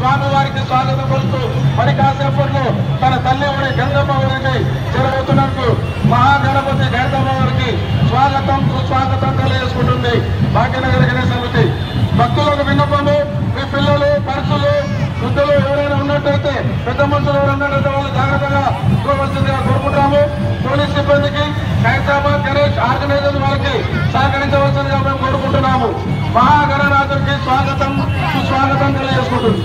స్వామి వారికి స్వాగతం పలుకుతూ మరి కాసేపట్లో తన తల్లి ఊరి గంగమ్మ ఊరికి జరుగుతున్నట్టు మహాగణపతి గంగమ్మ వారికి స్వాగతం సుస్వాగతం తెలియజేసుకుంటుంది భాగ్యనగర్ గణేశ సమితి భక్తులకు విన్నపము మీ పిల్లలు పరుసులు వృద్ధులు ఎవరైనా ఉన్నట్టయితే పెద్ద మనుషులు ఎవరైనా ఉన్నట్టయితే వాళ్ళు జాగ్రత్తగా చూడవలసిందిగా కోరుకుంటాము పోలీస్ సిబ్బందికి హైదరాబాద్ గణేష్ ఆర్గనైజర్ వారికి సహకరించవలసిందిగా మేము కోరుకుంటున్నాము మహాగణనాథుడికి స్వాగతం సుస్వాగతం తెలియజేసుకుంటుంది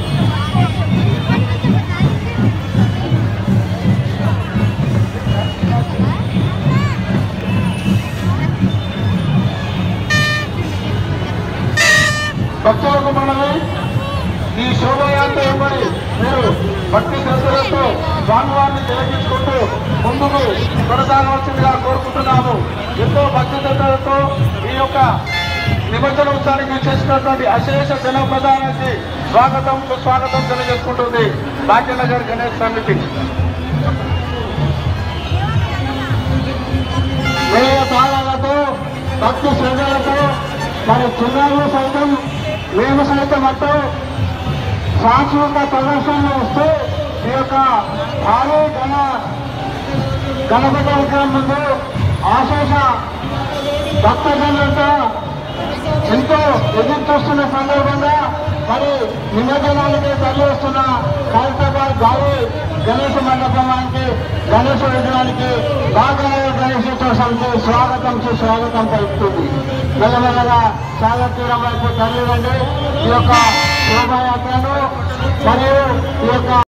భక్తులకు మనమే ఈ శోభయాత్ర ఇవ్వని మీరు భక్తి శ్రద్ధలతో స్వామివారిని తిలకించుకుంటూ ముందుకు కొనసాగవలసిందిగా కోరుకుంటున్నాము ఎంతో భక్తి శ్రద్ధలతో ఈ యొక్క నిమజ్జన ఉత్సవానికి చేసినటువంటి అశేష జన ప్రధానానికి స్వాగతం సుస్వాగతం తెలియజేసుకుంటుంది భాగ్యనగర్ గణేష్ సమితి వేయ తాళాలతో భక్తి శ్రద్ధలతో మరి చిన్నారులు సైతం మేము సైతం అంటూ సాంస్కృతిక ప్రదర్శనలు వస్తూ ఈ యొక్క భారీ గణ గణపతి విగ్రహం ముందు ఆశేష భక్తజనులతో ఎంతో ఎదురు చూస్తున్న సందర్భంగా మరి నిమజ్జనానికి తరలి వస్తున్న ఖైరతాబాద్ గాలి గణేష్ మండపానికి గణేష్ విగ్రహానికి బాగా గణేశోత్సవ సమితి స్వాగతం సుస్వాగతం పలుకుతుంది మెల్లమెల్లగా సాగర్ తీరం వైపు తరలివండి ఈ యొక్క శోభాయాత్రను మరియు ఈ యొక్క